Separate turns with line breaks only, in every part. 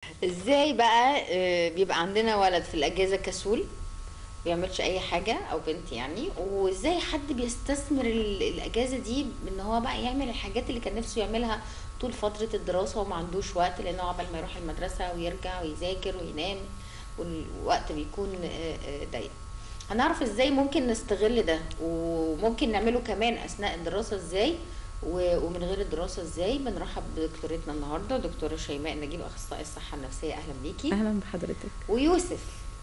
ازاي بقى آه، بيبقى عندنا ولد في الاجازه كسول بيعملش اي حاجه او بنت يعني وازاي حد بيستثمر ال- الاجازه دي ان هو بقى يعمل الحاجات اللي كان نفسه يعملها طول فتره الدراسه وما عندوش وقت لانه عقبال ما يروح المدرسه ويرجع ويذاكر وينام والوقت بيكون آه، آه، ضيق هنعرف ازاي ممكن نستغل ده وممكن نعمله كمان اثناء الدراسه ازاي و- ومن غير الدراسه ازاي بنرحب بدكتورتنا النهارده دكتوره شيماء نجيب اخصائي الصحه النفسيه اهلا بيكي
اهلا بحضرتك
ويوسف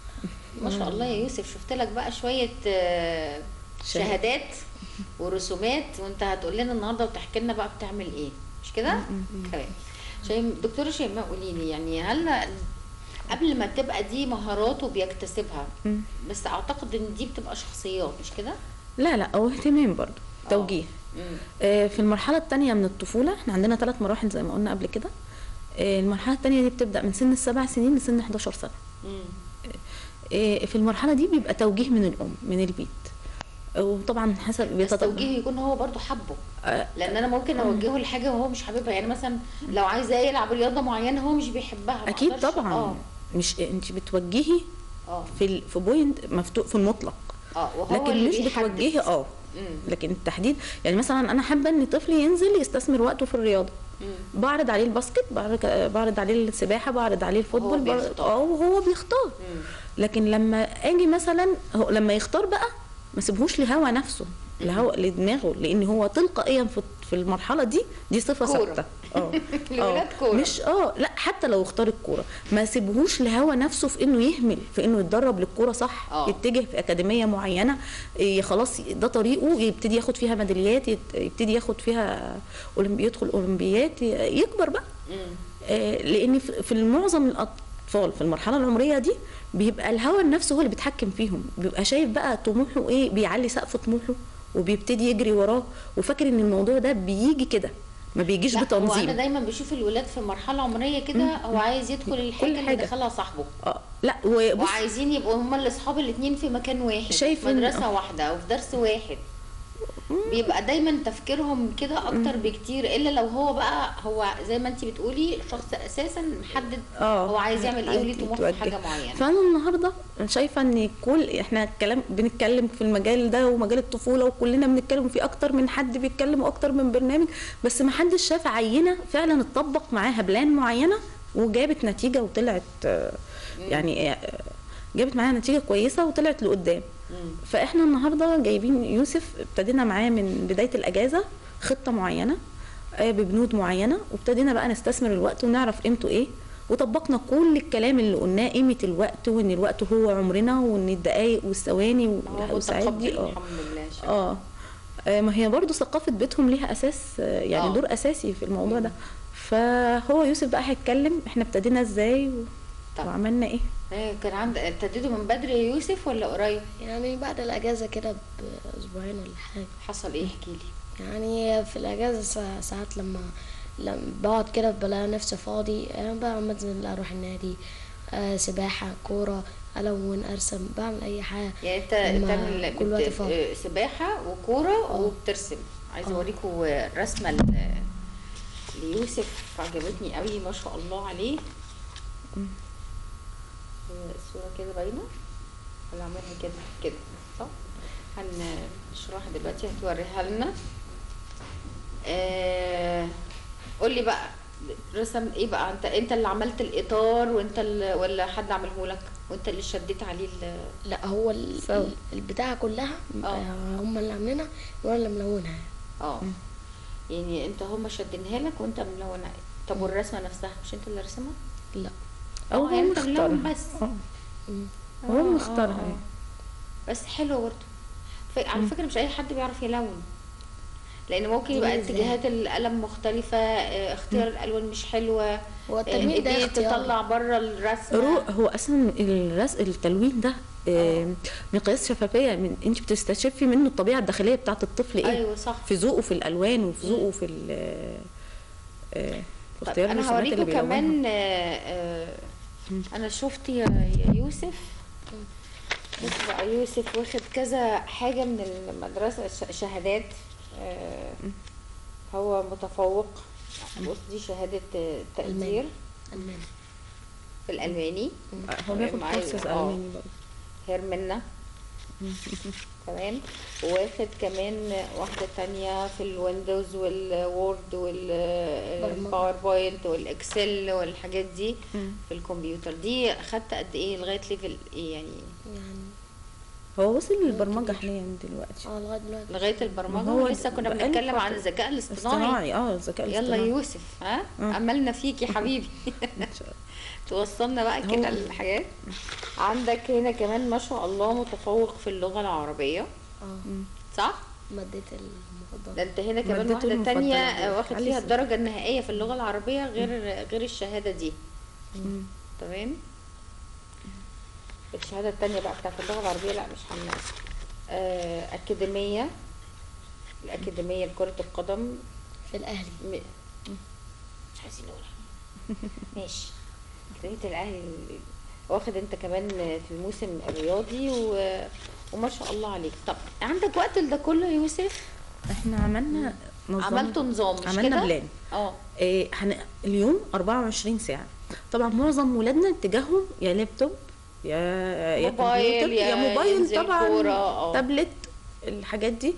ما شاء الله يا يوسف شفت لك بقى شويه آه،
شهادات.
شهادات ورسومات وانت هتقول لنا النهارده وتحكي لنا بقى بتعمل ايه مش كده تمام شيم دكتوره شيماء قولي لي يعني هل قبل ما تبقى دي مهاراته بيكتسبها
مم.
بس اعتقد ان دي بتبقى شخصيات مش كده
لا لا هو اهتمام برضو
آه.
توجيه
مم.
آه، في المرحله الثانيه من الطفوله احنا عندنا ثلاث مراحل زي ما قلنا قبل كده آه، المرحله الثانيه دي بتبدا من سن السبع سنين لسن 11 سنه
مم.
آه، في المرحله دي بيبقى توجيه من الام من البيت وطبعا حسب
بس
بيتطبق-
توجيه يكون هو برضو حبه
آه،
لان انا ممكن اوجهه لحاجه وهو مش حاببها يعني مثلا لو عايز يلعب رياضه معينه هو مش بيحبها ما
اكيد
أقدرش-
طبعا
اه
مش انت بتوجهي
اه
في ال- في بوينت مفتوح في المطلق
اه وهو
لكن
اللي
مش
بيحدد.
بتوجهي اه
مم.
لكن التحديد يعني مثلا انا حابه ان طفلي ينزل يستثمر وقته في الرياضه
مم.
بعرض عليه الباسكت بعرض, بعرض عليه السباحه بعرض عليه الفوتبول بعرض-
بيختار.
اه وهو بيختار
مم.
لكن لما اجي مثلا هو لما يختار بقى ما سيبهوش لهوى نفسه لهوى لدماغه لان هو تلقائيا في في المرحله دي دي صفه
كورة.
ثابته اه
الولاد
آه.
كورة.
مش اه لا حتى لو اختار الكوره ما سيبهوش لهوى نفسه في انه يهمل في انه يتدرب للكوره صح
آه.
يتجه في اكاديميه معينه إيه خلاص ده طريقه يبتدي ياخد فيها ميداليات يت- يبتدي ياخد فيها أولمبي يدخل اولمبيات ي- يكبر بقى
مم.
آه، لان في في معظم الاطفال في المرحله العمريه دي بيبقى الهوى النفسي هو اللي بيتحكم فيهم بيبقى شايف بقى طموحه ايه بيعلي سقف طموحه وبيبتدي يجري وراه وفاكر ان الموضوع ده بيجي كده ما بيجيش
لا هو انا
بتنظيم
دايما بشوف الولاد في مرحله عمريه كده هو عايز يدخل الحاجه اللي
حاجة.
دخلها صاحبه
اه لا وبص
وعايزين يبقوا هما الاصحاب الاثنين في مكان واحد
شايف
في
إن-
مدرسه واحده وفي درس واحد بيبقى دايما تفكيرهم كده اكتر بكتير الا لو هو بقى هو زي ما انت بتقولي شخص اساسا محدد
اه
هو عايز يعمل ايه وليه طموح في
يتوجه.
حاجه معينه
فانا النهارده شايفه ان كل احنا الكلام بنتكلم في المجال ده ومجال الطفوله وكلنا بنتكلم فيه اكتر من حد بيتكلم واكتر من برنامج بس ما حدش شاف عينه فعلا اتطبق معاها بلان معينه وجابت نتيجه وطلعت آه، يعني آه، جابت معاها نتيجه كويسه وطلعت لقدام
مم.
فاحنا النهارده جايبين يوسف ابتدينا معاه من بدايه الاجازه خطه معينه آه، ببنود معينه وابتدينا بقى نستثمر الوقت ونعرف قيمته ايه وطبقنا كل الكلام اللي قلناه قيمه الوقت وان الوقت هو عمرنا وان الدقائق والثواني
ما هو
والساعات
متقبل
دي اه
الحمد لله شكرا.
اه آه، ما هي برضو ثقافه بيتهم ليها اساس آه، يعني
آه.
دور اساسي في الموضوع ده فهو يوسف بقى هيتكلم احنا ابتدينا ازاي و...
طب.
وعملنا ايه
إيه، كان عند ابتديتوا من بدري يا يوسف ولا قريب
يعني بعد الأجازة كده بأسبوعين ولا حاجة
حصل ايه احكي لي
يعني في الأجازة سا- ساعات لما لما بقعد كده بلاقي نفسي فاضي أنا بقى بنزل أروح النادي آه سباحة كورة ألون أرسم بعمل أي حاجة
يعني انت
لما
بتعمل
كل وقت
بت-
فاضي.
آه، سباحه وكوره
آه.
وبترسم عايزه
آه.
اوريكم الرسمه ل- ليوسف عجبتني قوي ما شاء الله عليه آه، الصوره كده باينه ولا اعملها كده كده صح هنشرحها دلوقتي هتوريها لنا آه قول لي بقى رسم ايه بقى انت انت اللي عملت الاطار وانت اللي ولا حد عمله لك وانت اللي شديت عليه ال-
لا هو ال-
سوا.
البتاعة كلها
آه.
آه هم اللي عاملينها وأنا اللي ملونها
اه يعني انت هم شادينها لك وانت ملونها طب والرسمه نفسها مش انت اللي رسمها؟
لا
او
آه، يعني
هو
انت
مختارها
ملون بس
اه
مم.
هو
آه،
مختارها
آه، آه.
يعني.
بس حلو برضه ف- على فكره مش اي حد بيعرف يلون لان ممكن يبقى
ليه إزاي؟
اتجاهات القلم مختلفه آه، اختيار الالوان مش حلوه
هو
آه،
التلوين ده
ايديه
اختيار.
تطلع بره الرسمه
رو هو اصلا الرس التلوين ده آه، مقياس شفافيه من انت بتستشفي منه الطبيعه الداخليه بتاعت الطفل ايه
ايوه صح
في ذوقه في الالوان وفي ذوقه في ال آه، في
طيب
اختيار
انا
الرسومات اللي
هوريكم
بيلونها.
كمان آه، آه، انا شفت يا يا يوسف بص بقى يوسف واخد كذا حاجه من المدرسه ش- شهادات آه، هو متفوق بص دي شهاده آه، تقدير
ألماني
في الالماني
هو بياخد
معايا-
كورسز
آه.
الماني برضه
هيرمنا كمان واخد كمان واحدة تانية في الويندوز والوورد
برمجة.
والباوربوينت والاكسل والحاجات دي
مم.
في الكمبيوتر دي خدت قد ايه لغاية ليفل ايه يعني
يعني
هو وصل للبرمجه حاليا دلوقتي
اه لغايه دلوقتي
لغاية البرمجة
هو
لسه كنا
بقاله
بنتكلم عن
فترة.
الذكاء الاصطناعي
اصطناعي اه الذكاء
يلا
الاصطناعي
يوسف ها
آه.
املنا فيك يا حبيبي
إن شاء الله.
توصلنا بقى كده
هو-
الحاجات عندك هنا كمان ما شاء الله متفوق في اللغة العربية
اه
صح؟
مادتي
ده
المفضله
انت هنا كمان
مادته
واحدة
المفضلة
تانية
عندك.
واخد
علي
فيها
سلام.
الدرجة النهائية في اللغة العربية غير غير الشهادة دي
مم.
تمام الشهادة التانية بقى بتاعت اللغة العربية لا مش هنناقش آه أكاديمية الأكاديمية لكرة القدم
في الاهلي
م... مش عايزين نقولها ماشي أكاديمية الأهلي واخد انت كمان في الموسم الرياضي و... وما شاء الله عليك طب عندك وقت لده كله يا يوسف
احنا عملنا نظام
عملتوا نظام مش
عملنا
كده؟
بلان
اه
إيه هن... اليوم 24 ساعة طبعا معظم ولادنا اتجاههم يا لابتوب يا يا
موبايل،
كمبيوتر
يا
يا موبايل
ينزل
طبعا
كورة، اه.
تابلت الحاجات دي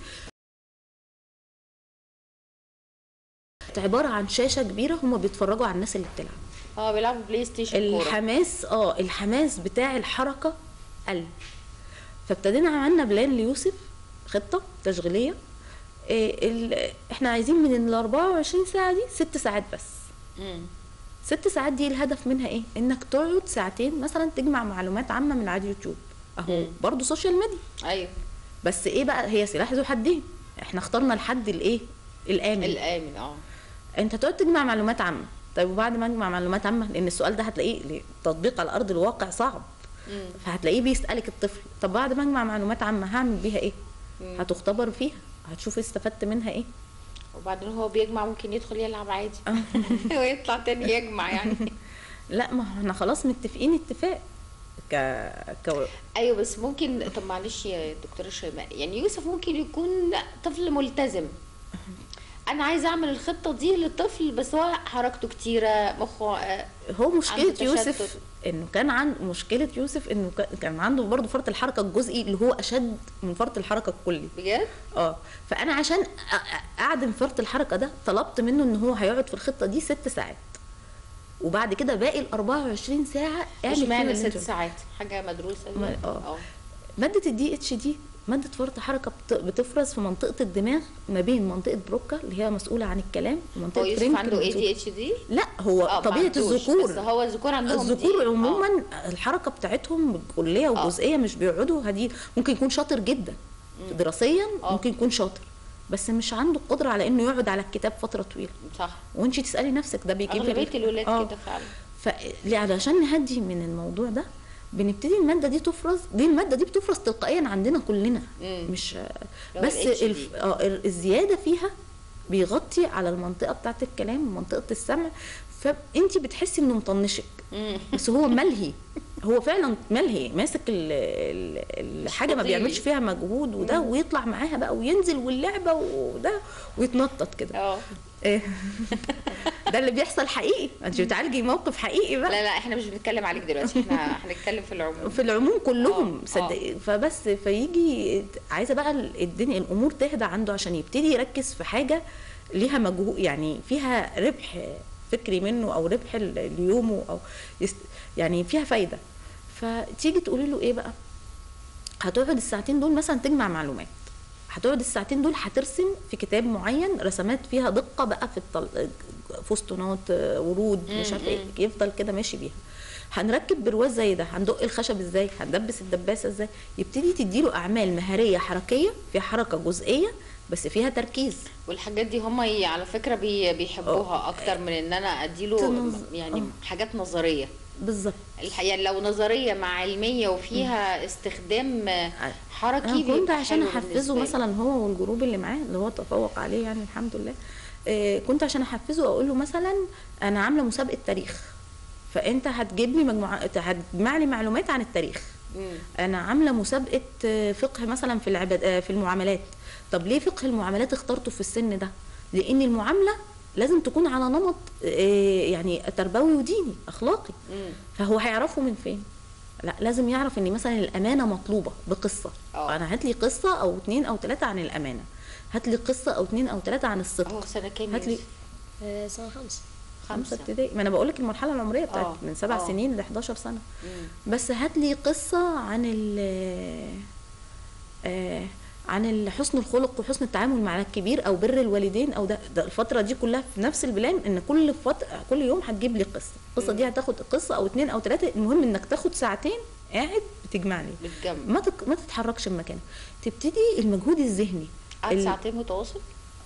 عبارة عن شاشة كبيرة هما بيتفرجوا على الناس اللي بتلعب
اه بيلعبوا بلاي ستيشن كورة
الحماس اه الحماس بتاع الحركة قل فابتدينا عملنا بلان ليوسف خطة تشغيلية إيه ال... احنا عايزين من ال 24 ساعة دي ست ساعات بس
مم.
ست ساعات دي الهدف منها ايه انك تقعد ساعتين مثلا تجمع معلومات عامه من على اليوتيوب اهو
مم.
برضو سوشيال ميديا
ايوه
بس ايه بقى هي سلاح ذو حدين احنا اخترنا الحد الايه الامن
الامن اه
انت تقعد تجمع معلومات عامه طيب وبعد ما اجمع معلومات عامه لان السؤال ده هتلاقيه تطبيق على ارض الواقع صعب
مم.
فهتلاقيه بيسالك الطفل طب بعد ما اجمع معلومات عامه هعمل بيها ايه
مم.
هتختبر فيها هتشوف استفدت منها ايه
وبعدين هو بيجمع ممكن يدخل يلعب عادي ويطلع تاني يجمع يعني
لا ما هو احنا خلاص متفقين اتفاق ك... ك...
ايوه بس ممكن طب معلش يا دكتوره شيماء يعني يوسف ممكن يكون لا طفل ملتزم انا عايزه اعمل الخطه دي للطفل بس هو حركته كتيره مخه آه،
هو مشكلة
عنده تشتت.
يوسف انه كان عند مشكلة يوسف انه كان- كان عنده برضه فرط الحركة الجزئي اللي هو اشد من فرط الحركة الكلي
بجد
اه فانا عشان أ- أ- اعدم فرط الحركة ده طلبت منه ان هو هيقعد في الخطة دي ست ساعات وبعد كده باقي ال 24 ساعة اعمل
مش
فيهم
معنى
اللي
ست
انت-
ساعات حاجه مدروسه
ما-
دي.
اه. مادة الدي اتش دي مادة فرط حركة بت- بتفرز في منطقة الدماغ ما بين منطقة بروكا اللي هي مسؤولة عن الكلام
هو
ومنطقة
يوسف
فرينكل
عنده اي
المسؤولة-
دي اتش دي
لا هو
اه،
طبيعة
معندوش،
الذكور
بس هو الذكور عندهم دي.
الذكور
اه.
عموما الحركه بتاعتهم الكليه والجزئيه مش بيقعدوا هدي ممكن يكون شاطر جدا دراسيا
اه.
ممكن يكون شاطر بس مش عنده القدره على انه يقعد على الكتاب فتره طويله
صح
وانت تسالي نفسك ده بيجيب لك-
اغلبيه الولاد
اه.
كده فعلا
فليه علشان نهدي من الموضوع ده بنبتدي الماده دي تفرز دي الماده دي بتفرز تلقائيا عندنا كلنا
مم.
مش
هو
بس
ال
الف...
HD.
اه الزياده فيها بيغطي على المنطقه بتاعه الكلام ومنطقه السمع فانت بتحسي انه مطنشك
مم.
بس هو ملهي هو فعلا ملهي ماسك ال- ال- الحاجه ما
تطيري.
بيعملش فيها مجهود وده ويطلع معاها بقى وينزل واللعبه وده ويتنطط كده
اه
إيه. ده اللي بيحصل حقيقي انت بتعالجي موقف حقيقي بقى
لا لا احنا مش بنتكلم عليك دلوقتي احنا هنتكلم في العموم
في العموم كلهم
اه،
صدق فبس فيجي عايزه بقى الدنيا الامور تهدى عنده عشان يبتدي يركز في حاجه ليها مجهود يعني فيها ربح فكري منه او ربح ل- ليومه او يست يعني فيها فايده فتيجي تقولي له ايه بقى هتقعد الساعتين دول مثلا تجمع معلومات هتقعد الساعتين دول هترسم في كتاب معين رسمات فيها دقه بقى في الطل... فستونات ورود مش عارفه ايه يفضل كده ماشي بيها هنركب برواز زي ده هندق الخشب ازاي هندبس الدباسه ازاي يبتدي تديله اعمال مهاريه حركيه فيها حركه جزئيه بس فيها تركيز
والحاجات دي هم على فكره بي بيحبوها اكتر من ان انا اديله
تنظ-
يعني
اه.
حاجات نظريه
بالظبط
الحقيقه لو نظريه مع علميه وفيها استخدام حركي
انا كنت
بيبقى
عشان
حلو
احفزه
بالنسبة لي.
مثلا هو والجروب اللي معاه اللي هو تفوق عليه يعني الحمد لله آه، كنت عشان احفزه اقول له مثلا انا عامله مسابقه تاريخ فانت هتجيب لي مجموعه هتجمع لي معلومات عن التاريخ
مم.
انا عامله مسابقه آه، فقه مثلا في العباد آه، في المعاملات طب ليه فقه المعاملات اخترته في السن ده لان المعامله لازم تكون على نمط آه، يعني تربوي وديني اخلاقي
مم.
فهو هيعرفه من فين لا لازم يعرف ان مثلا الامانه مطلوبه بقصه
اه.
انا هات لي قصه او اتنين او تلاته عن الامانه هات لي قصه او اتنين او تلاته عن الصدق
اهو سنه كام
هات لي
يوسف؟
آه، سنة خمسة
خمسه ابتدائي ما انا بقول لك المرحله العمريه بتاعت
اه.
من سبع
اه.
سنين ل 11 سنه
مم.
بس هات لي قصه عن ال آه عن ال- حسن الخلق وحسن التعامل مع الكبير او بر الوالدين او ده, ده الفتره دي كلها في نفس البلان ان كل فتره كل يوم هتجيب لي قصه القصه دي هتاخد قصه او اتنين او تلاته المهم انك تاخد ساعتين قاعد بتجمع لي
بالجنب
ما تك... ما تتحركش من مكانك تبتدي المجهود الذهني
قعد
ال-
ساعتين متواصل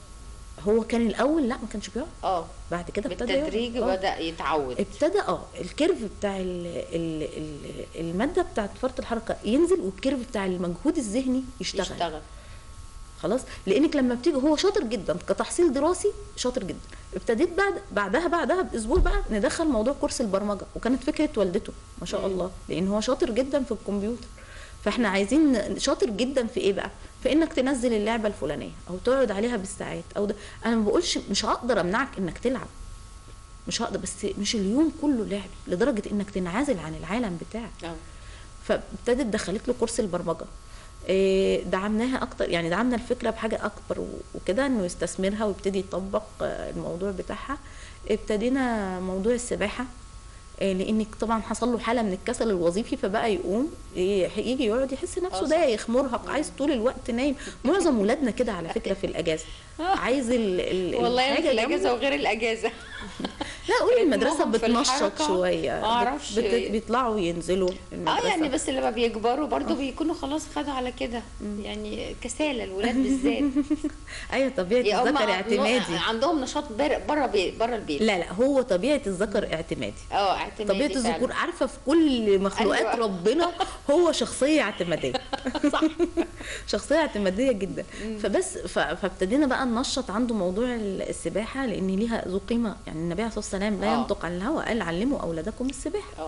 هو كان الاول لا ما كانش بيقعد
اه
بعد كده ابتدى يقعد.
بالتدريج
آه.
بدا يتعود
ابتدى اه الكيرف بتاع ال ال ال الماده بتاعت فرط الحركه ينزل والكيرف بتاع المجهود الذهني يشتغل, يشتغل.
يشتغل
خلاص لانك لما بتيجي هو شاطر جدا كتحصيل دراسي شاطر جدا ابتديت بعد بعدها بعدها باسبوع بقى ندخل موضوع كورس البرمجه وكانت فكره والدته ما شاء
مم.
الله لان هو شاطر جدا في الكمبيوتر فاحنا عايزين ن- شاطر جدا في ايه بقى في انك تنزل اللعبه الفلانيه او تقعد عليها بالساعات او ده انا ما بقولش مش هقدر امنعك انك تلعب مش هقدر بس مش اليوم كله لعب لدرجه انك تنعزل عن العالم بتاعك
اه
فابتدت دخلت له كورس البرمجه إيه، دعمناها اكتر يعني دعمنا الفكره بحاجه اكبر و- وكده انه يستثمرها ويبتدي يطبق آه، الموضوع بتاعها ابتدينا موضوع السباحه إيه، لانك طبعا حصل له حاله من الكسل الوظيفي فبقى يقوم إيه، يجي يقعد يحس
آه،
نفسه
صح.
دايخ مرهق عايز طول الوقت نايم معظم ولادنا كده على فكره في الاجازه عايز ال ال
والله أنا في
الحاجة
الاجازه
جنبه.
وغير الاجازه
لا قولي المدرسه
رتمهم في
بتنشط
الحركة،
شويه
ما أعرفش.
بت- بت- بيطلعوا ينزلوا
اه
المدرسة.
يعني بس لما بيكبروا برضو بيكونوا خلاص خدوا على كده يعني كسالى الولاد بالذات
ايوه طبيعه
يا هم
الذكر اعتمادي
عندهم نشاط بره بره البيت
لا لا هو طبيعه الذكر اعتمادي
اه اعتمادي
طبيعه
فعلا.
الذكور عارفه في كل مخلوقات
أيوة.
ربنا هو شخصيه اعتماديه صح شخصيه اعتماديه جدا فبس ف- فابتدينا بقى ننشط عنده موضوع السباحه لان ليها ذو قيمه يعني النبي عليه الصلاه والسلام لا
آه.
ينطق عن الهوى قال علموا اولادكم السباحه
اه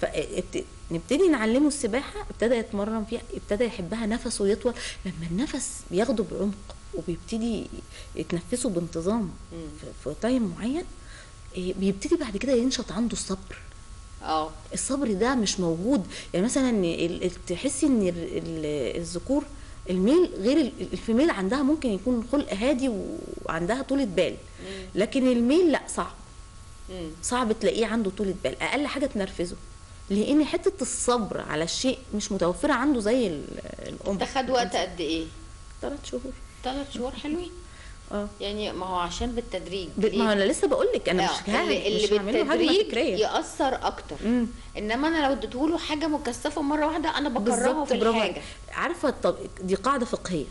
فنبتدي نعلمه السباحه ابتدى يتمرن فيها ابتدى يحبها نفسه يطول لما النفس بياخده بعمق وبيبتدي يتنفسه بانتظام
مم.
في, في تايم معين إيه، بيبتدي بعد كده ينشط عنده الصبر
اه
الصبر ده مش موجود يعني مثلا ال- ال- تحسي ان ال- ال- الذكور الميل غير ال- الفيميل عندها ممكن يكون خلق هادي وعندها طولة بال
مم.
لكن الميل لا صعب
مم.
صعب تلاقيه عنده طولة بال اقل حاجه تنرفزه لان حته الصبر على الشيء مش متوفره عنده زي ال- الام
ده خد وقت قد ايه
ثلاث شهور
ثلاث شهور حلوين
اه
يعني ما هو عشان بالتدريج
ب- ما هو انا لسه بقول لك انا
آه،
مش هعمل
اللي, اللي
مش هعمله هجمه
بالتدريج
فكريه
ياثر اكتر
مم.
انما انا لو اديته له حاجه مكثفه مره واحده انا بكرهه
بالظبط
في
برافو
الحاجه
عليك. عارفه الطب... دي قاعده فقهيه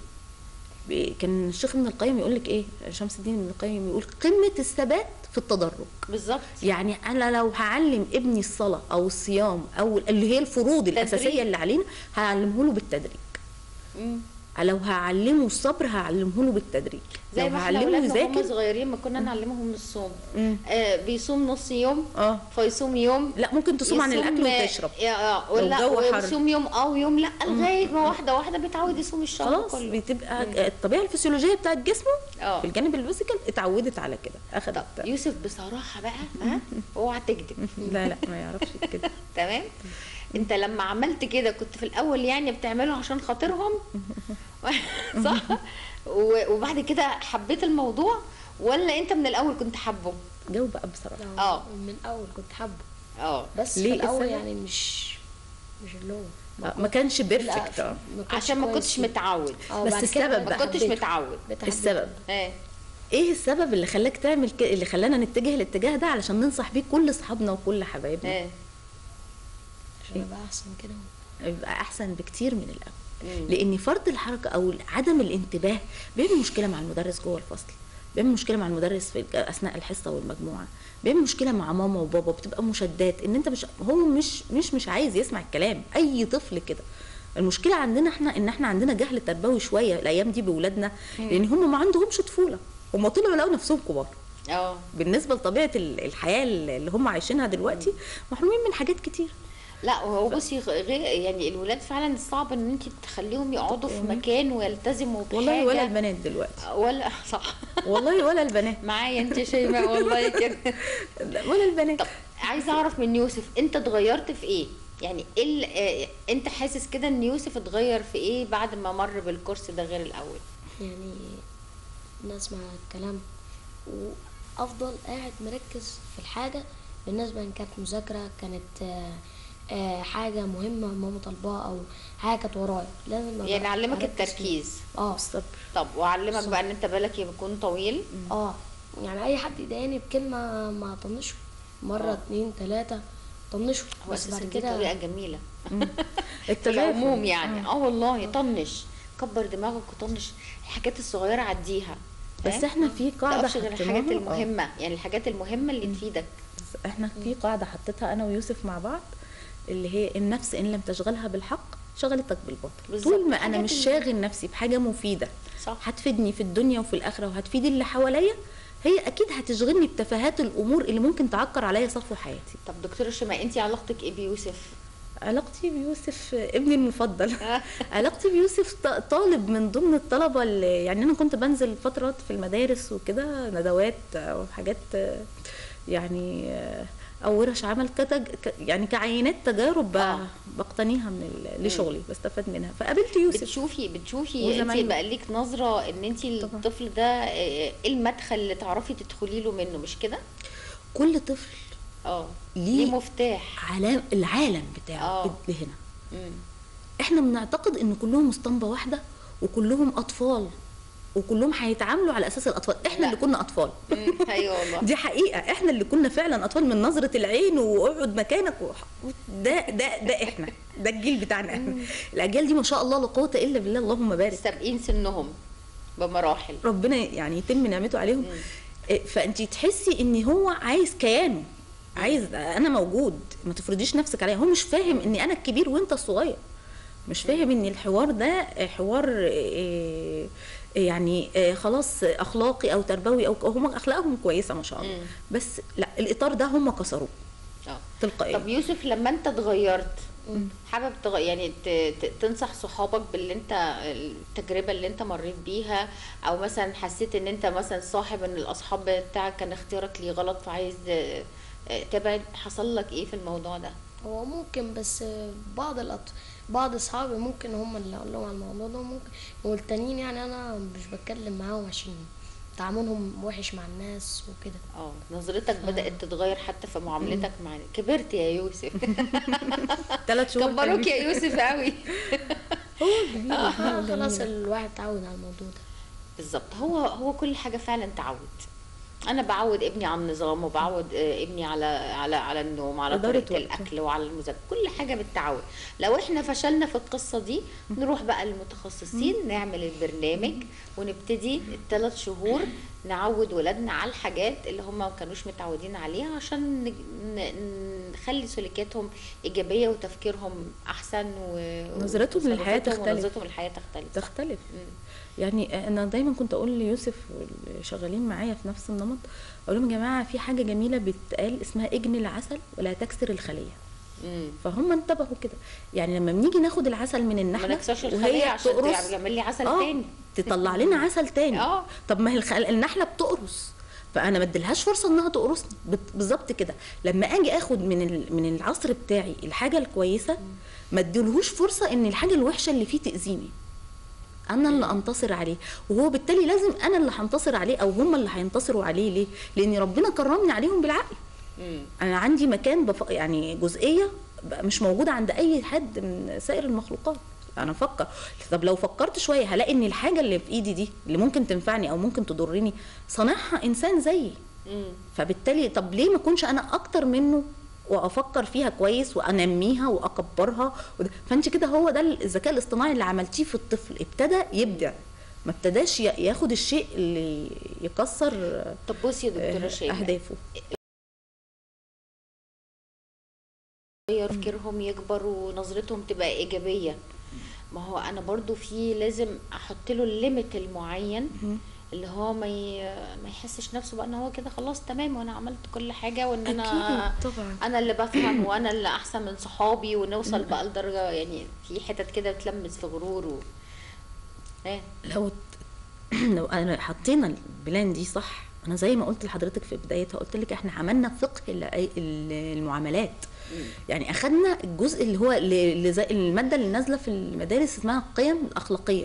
ب- كان الشيخ ابن القيم يقول لك ايه شمس الدين ابن القيم يقول قمه الثبات في التدرج
بالظبط
يعني انا لو هعلم ابني الصلاه او الصيام او اللي هي الفروض
تدريج.
الاساسيه اللي علينا هعلمه له بالتدريج
مم.
لو هعلمه الصبر هعلمه له بالتدريج
زي
لو
ما احنا
هعلمه
ولادنا وهم
يذاكر
صغيرين ما كنا نعلمهم الصوم
مم.
آه بيصوم نص يوم
اه
فيصوم يوم
لا ممكن تصوم عن
يصوم-
الاكل وتشرب
يا- آه،
لو
ولا
الجو حر.
ويصوم يوم اه ويوم لا لغايه ما واحده واحده بيتعود يصوم الشهر
خلاص
كله
بتبقى الطبيعه الفسيولوجيه بتاعت جسمه
اه
في الجانب الفيزيكال اتعودت على كده اخدت
طب يوسف بصراحه بقى ها اوعى تكذب
لا لا ما يعرفش كده
تمام انت لما عملت كده كنت في الاول يعني بتعمله عشان خاطرهم صح و- وبعد كده حبيت الموضوع ولا انت من الاول كنت حابه
جو بقى بصراحه
اه.
من الاول كنت حابه
اه
بس
ليه؟
في الاول
السبب؟
يعني مش مش اللي هو
آه، ما كانش بيرفكت
لا،
اه
ما كنتش
عشان ما
كويس
كنتش
فيه.
متعود
اه،
بس
بعد
السبب
كده
بقى.
ما كنتش
حبيته.
متعود
بقيت
السبب
ايه
ايه السبب اللي خلاك تعمل كده اللي خلانا نتجه الاتجاه ده علشان ننصح بيه كل اصحابنا وكل حبايبنا
ايه
عشان ابقى احسن كده
يبقى احسن بكتير من الاول
مم.
لان فرط الحركه او عدم الانتباه بيعمل مشكله مع المدرس جوه الفصل بيعمل مشكله مع المدرس في اثناء الحصه والمجموعه بيعمل مشكله مع ماما وبابا بتبقى مشادات ان انت مش هو مش مش مش عايز يسمع الكلام اي طفل كده المشكله عندنا احنا ان احنا عندنا جهل تربوي شويه الايام دي باولادنا لان هم ما عندهمش طفوله هم طلعوا لقوا نفسهم كبار
اه
بالنسبه لطبيعه ال- الحياه اللي هم عايشينها دلوقتي محرومين من حاجات كتير
لا وهو بصي غ- غير يعني الولاد فعلا صعب ان انت تخليهم يقعدوا في مكان ويلتزموا بحاجه
والله ولا البنات دلوقتي
ولا صح
والله ولا البنات
معايا انت شيماء والله كده
لا، ولا البنات
طب عايزه اعرف من يوسف انت اتغيرت في ايه يعني ايه ال- آه، انت حاسس كده ان يوسف اتغير في ايه بعد ما مر بالكورس ده غير الاول
يعني نسمع الكلام وافضل قاعد مركز في الحاجه بالنسبه ان كانت مذاكره كانت آه، آه، حاجه مهمه ماما طالباها او حاجه كانت ورايا لازم أبقى
يعني علمك
أركز فيها.
التركيز
اه
الصبر
طب وعلمك بقى ان انت بالك يكون طويل
اه يعني اي حد يضايقني بكلمه ما اطنشه مره
آه.
اتنين تلاته طنشه
هو
بس
اساسا
بعد
دي طريقه
كده
جميله في
التغافل
العموم يعني اه والله طنش كبر دماغك وطنش الحاجات الصغيره عديها
بس
فاهم؟
احنا في
ما
قاعده
تقفش غير الحاجات
حطيناها. آه.
المهمه يعني الحاجات المهمه اللي تفيدك
بس احنا في قاعده حطيتها انا ويوسف مع بعض اللي هي النفس ان لم تشغلها بالحق شغلتك بالباطل
بالظبط.
طول ما انا
الحاجات
مش
اللي-
شاغل نفسي بحاجه مفيده
صح
هتفيدني في الدنيا وفي الاخره وهتفيد اللي حواليا هي اكيد هتشغلني بتفاهات الامور اللي ممكن تعكر عليا صفو حياتي
طب دكتوره شيماء انت علاقتك ايه بيوسف
علاقتي بيوسف ابني المفضل علاقتي بيوسف ط- طالب من ضمن الطلبه اللي يعني انا كنت بنزل فترات في المدارس وكده ندوات او حاجات آه، يعني آه، او ورش عمل كتج ك- يعني كعينات تجارب ب-
آه.
بقتنيها من ال- لشغلي بستفاد منها فقابلت يوسف
بتشوفي بتشوفي انت
وزمايله.
بقى ليك نظره ان انت
طبعا.
الطفل ده آه، ايه المدخل اللي تعرفي تدخلي له منه مش كده
كل طفل
اه
ليه
ليه مفتاح
علام العالم بتاعه
آه.
اللي هنا
مم.
احنا بنعتقد ان كلهم اسطمبه واحده وكلهم اطفال وكلهم هيتعاملوا على اساس الاطفال احنا
لا.
اللي كنا اطفال
مم. ايوه والله
دي حقيقه احنا اللي كنا فعلا اطفال من نظره العين واقعد مكانك وح- ده ده ده احنا ده الجيل بتاعنا احنا الاجيال دي ما شاء الله لا قوه الا بالله اللهم بارك
سابقين سنهم بمراحل
ربنا يعني يتم نعمته عليهم إيه، فانت تحسي ان هو عايز كيانه عايز انا موجود ما تفرضيش نفسك عليا هو مش فاهم اني انا الكبير وانت الصغير مش فاهم ان الحوار ده حوار إيه، يعني إيه، خلاص اخلاقي او تربوي او هم اخلاقهم كويسه ما شاء الله
مم.
بس لا الاطار ده هم كسروه
اه
تلقائيا
طب يوسف لما انت اتغيرت حابب تغ... يعني ت... ت... تنصح صحابك باللي انت التجربه اللي انت مريت بيها او مثلا حسيت ان انت مثلا صاحب ان الاصحاب بتاعك كان اختيارك ليه غلط فعايز آه، آه، تبعد حصل لك ايه في الموضوع ده
هو ممكن بس بعض الأط... بعض اصحابي ممكن هم اللي اقول لهم على الموضوع ده ممكن والتانيين يعني انا مش بتكلم معاهم عشان تعاملهم وحش مع الناس وكده
اه نظرتك بدات تتغير حتى في معاملتك مع كبرت يا يوسف
ثلاث شهور
كبروك
حلوين.
يا يوسف قوي
هو جميل
آه
هو
خلاص
جميل.
الواحد اتعود على الموضوع ده
بالظبط هو هو كل حاجه فعلا تعود انا بعود ابني على النظام وبعود آه، ابني على على على النوم على
إدارة
طريقه
وقته.
الاكل وعلى المذاكره كل حاجه بالتعود لو احنا فشلنا في القصه دي نروح بقى للمتخصصين نعمل البرنامج ونبتدي الثلاث شهور نعود ولادنا على الحاجات اللي هم ما كانوش متعودين عليها عشان ن- ن- نخلي سلوكياتهم ايجابيه وتفكيرهم احسن و
نظرتهم للحياة
وتصرفاتهم
تختلف.
ونظرتهم للحياه تختلف
تختلف
مم.
يعني انا دايما كنت اقول ليوسف واللي شغالين معايا في نفس النمط اقول لهم يا جماعه في حاجه جميله بتقال اسمها اجن العسل ولا تكسر الخليه
مم.
فهم انتبهوا كده يعني لما بنيجي ناخد العسل من
ما
النحله
نكسرش الخليه عشان
بتقرص
يعمل لي عسل
آه،
تاني
تطلع لنا عسل تاني
آه.
طب ما هي الخ- النحله بتقرص فانا ما اديلهاش فرصه انها تقرصني بت- بالظبط كده لما اجي اخد من ال- من العصر بتاعي الحاجه الكويسه ما اديلهوش فرصه ان الحاجه الوحشه اللي فيه تاذيني انا اللي انتصر عليه وهو بالتالي لازم انا اللي هنتصر عليه او هم اللي هينتصروا عليه ليه لان ربنا كرمني عليهم بالعقل
مم.
انا عندي مكان بف... يعني جزئيه بقى مش موجوده عند اي حد من سائر المخلوقات انا افكر طب لو فكرت شويه هلاقي ان الحاجه اللي في ايدي دي اللي ممكن تنفعني او ممكن تضرني صانعها انسان زيي
مم.
فبالتالي طب ليه ما اكونش انا اكتر منه وافكر فيها كويس وانميها واكبرها وده. فانت كده هو ده الذكاء الاصطناعي اللي عملتيه في الطفل ابتدى يبدع ما ابتداش ي- ياخد الشيء اللي يكسر آه،
طب بصي يا دكتوره شيماء
اهدافه
يغير تفكيرهم يكبر ونظرتهم تبقى ايجابيه ما هو انا برضو في لازم احط له الليميت المعين اللي هو ما ي... ما يحسش نفسه بقى ان هو كده خلاص تمام وانا عملت كل حاجه وان انا
أكيد طبعا.
انا اللي بفهم وانا اللي احسن من صحابي ونوصل بقى لدرجه يعني في حتت كده بتلمس في غرور و... ايه
لو لو انا حطينا البلان دي صح انا زي ما قلت لحضرتك في بدايتها قلت لك احنا عملنا فقه الع- ال- المعاملات يعني اخدنا الجزء اللي هو اللي اللي زي الماده اللي نازله في المدارس اسمها القيم الاخلاقيه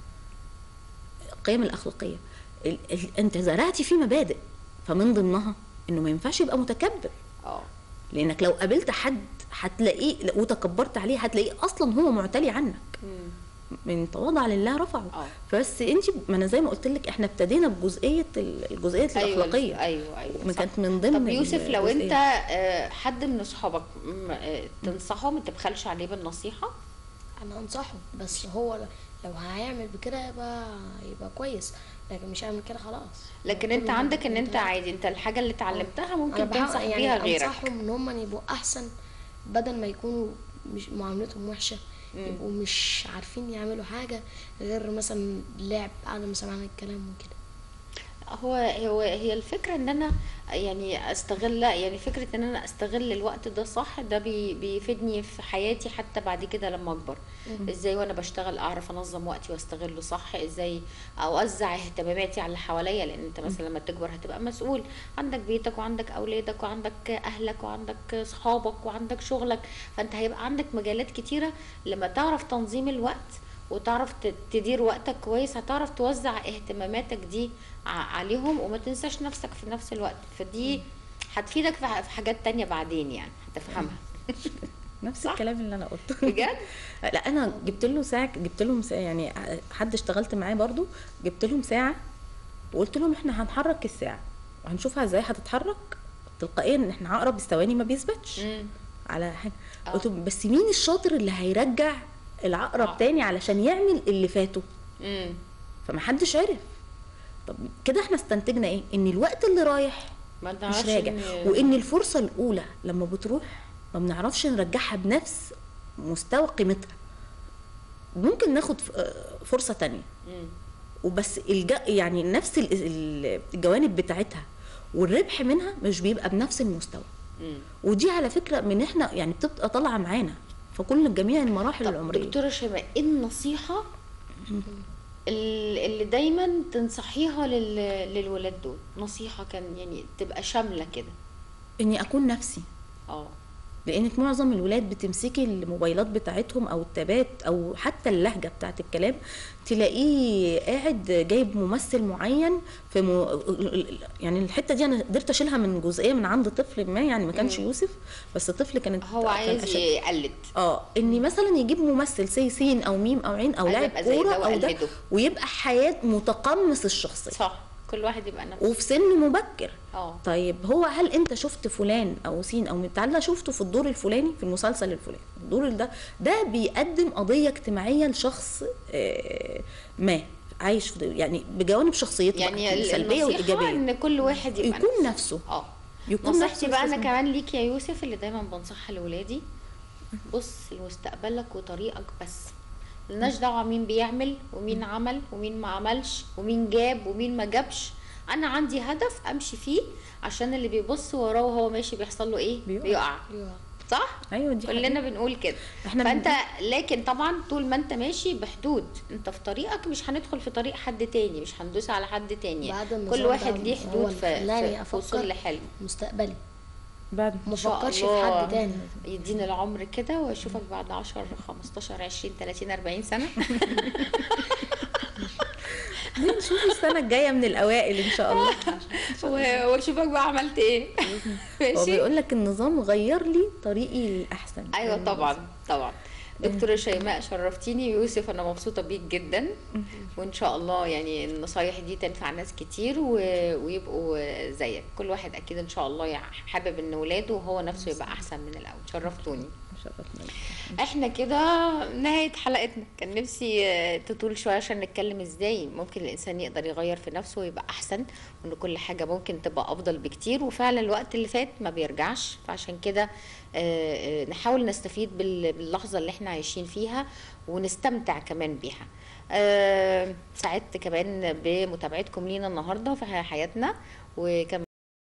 القيم الاخلاقيه ال- ال- انت زرعتي فيه مبادئ فمن ضمنها انه ما ينفعش يبقى متكبر
اه
لانك لو قابلت حد هتلاقيه وتكبرت عليه هتلاقيه اصلا هو معتلي عنك
مم.
من تواضع لله رفعه
اه.
بس انت ما انا زي ما قلت لك احنا ابتدينا بجزئيه ال- الجزئيه الاخلاقيه
ايوه ايوه
ما
صح.
كانت من ضمن
طب يوسف لو انت
الجزئية.
آه، حد من اصحابك م- آه، تنصحه ما تبخلش عليه بالنصيحه
انا انصحه بس هو لو هيعمل بكده يبقى يبقى كويس لكن مش هيعمل كده خلاص
لكن
كل
انت
ما
عندك ان انت
انت-
عادي انت الحاجه اللي اتعلمتها
انا
ممكن
بحاول
تنصح
يعني
بيها غيرك
انصحهم ان هم يبقوا احسن بدل ما يكونوا مش معاملتهم وحشه
مم.
يبقوا مش عارفين يعملوا حاجه غير مثلا لعب عدم سماع الكلام وكده
هو هو هي الفكره ان انا يعني استغل يعني فكره ان انا استغل الوقت ده صح ده بي بيفيدني في حياتي حتى بعد كده لما اكبر ازاي وانا بشتغل اعرف انظم وقتي واستغله صح ازاي اوزع اهتماماتي على اللي حواليا لان انت مثلا لما تكبر هتبقى مسؤول عندك بيتك وعندك اولادك وعندك اهلك وعندك صحابك وعندك شغلك فانت هيبقى عندك مجالات كتيره لما تعرف تنظيم الوقت وتعرف ت- تدير وقتك كويس هتعرف توزع اهتماماتك دي ع- عليهم وما تنساش نفسك في نفس الوقت فدي هتفيدك في ح- في حاجات تانية بعدين يعني هتفهمها
نفس
صح؟
الكلام اللي انا قلته
بجد
لا انا جبت له ساعه جبت لهم ساعة يعني حد اشتغلت معاه برضو جبت لهم ساعه وقلت لهم احنا هنحرك الساعه وهنشوفها ازاي هتتحرك تلقائيا ان احنا عقرب الثواني ما بيثبتش
مم.
على حاجه
آه.
قلت لهم بس مين الشاطر اللي هيرجع العقرب
آه.
تاني علشان يعمل اللي فاته
مم.
فمحدش عرف طب كده احنا استنتجنا ايه ان الوقت اللي رايح
ما
مش
تعرفش
راجع
إن-
وان الفرصه الاولى لما بتروح ما بنعرفش نرجعها بنفس مستوى قيمتها ممكن ناخد ف- آه، فرصه تانية
مم.
وبس الج... يعني نفس ال- ال- الجوانب بتاعتها والربح منها مش بيبقى بنفس المستوى
مم.
ودي على فكره من احنا يعني بتبقى طالعه معانا في كل جميع المراحل
طب
العمريه
دكتورة شيماء ايه النصيحة ال- اللي دايما تنصحيها لل... للولاد دول نصيحة كان يعني تبقى شاملة كده
اني اكون نفسي
اه
لانك معظم الولاد بتمسكي الموبايلات بتاعتهم او التابات او حتى اللهجه بتاعت الكلام تلاقيه قاعد جايب ممثل معين في م... يعني الحته دي انا قدرت اشيلها من جزئيه من عند طفل ما يعني ما كانش يوسف بس طفل كانت
هو
كان
عايز
أشد.
يقلد
اه اني مثلا يجيب ممثل سي سين او ميم او عين او
عايز
لاعب
أبقى زي
كوره
ده
او ده
وأقلده.
ويبقى حياه متقمص الشخصيه
صح كل واحد يبقى نفسه
وفي سن مبكر
اه
طيب هو هل انت شفت فلان او سين او تعالى شفته في الدور الفلاني في المسلسل الفلاني الدور ده ده بيقدم قضيه اجتماعيه لشخص آه، ما عايش في يعني بجوانب شخصيته بقى،
يعني ال-
السلبيه
النصيحة
والايجابيه
ان كل واحد يبقى
يكون
نفسه.
نفسه
اه
يكون
نصيحتي
نفسه
بقى انا
يستثمر.
كمان ليك يا يوسف اللي دايما بنصحها لاولادي بص لمستقبلك وطريقك بس ملناش دعوه مين بيعمل ومين عمل ومين ما عملش ومين جاب ومين ما جابش انا عندي هدف امشي فيه عشان اللي بيبص وراه وهو ماشي بيحصل له ايه
بيقع.
بيقع
ايوه
صح
ايوه دي
كلنا
حقيقة.
بنقول كده
احنا
فانت
بن-
لكن طبعا طول ما انت ماشي بحدود انت في طريقك مش هندخل في طريق حد تاني مش هندوس على حد تاني
بعد
كل
النظام
واحد
ده
ليه
هو
حدود
اللي
في,
خلاني
في, في
أفكر
وصول لحلم
مستقبلي
بعد
ما
إن شاء
افكرش في
الله
حد تاني
يدينا العمر كده واشوفك بعد 10 15 20 30 40 سنه
نشوف السنه الجايه من الاوائل ان شاء الله
و- واشوفك بقى عملت ايه
هو
ماشي
بيقول لك النظام غير لي طريقي الاحسن
ايوه طبعا طبعا دكتورة شيماء شرفتيني يوسف انا مبسوطة بيك جدا وان شاء الله يعني النصايح دي تنفع ناس كتير و... ويبقوا زيك كل واحد اكيد ان شاء الله يع- حابب ان ولاده وهو نفسه يبقى احسن من الاول شرفتوني
شرفنا
احنا كده نهاية حلقتنا كان نفسي آه، تطول شوية عشان نتكلم ازاي ممكن الانسان يقدر يغير في نفسه ويبقى احسن وان كل حاجة ممكن تبقى افضل بكتير وفعلا الوقت اللي فات ما بيرجعش فعشان كده آه، آه، نحاول نستفيد بال- باللحظة اللي احنا عايشين فيها ونستمتع كمان بيها آه، سعدت كمان بمتابعتكم لينا النهاردة في حياتنا وكمان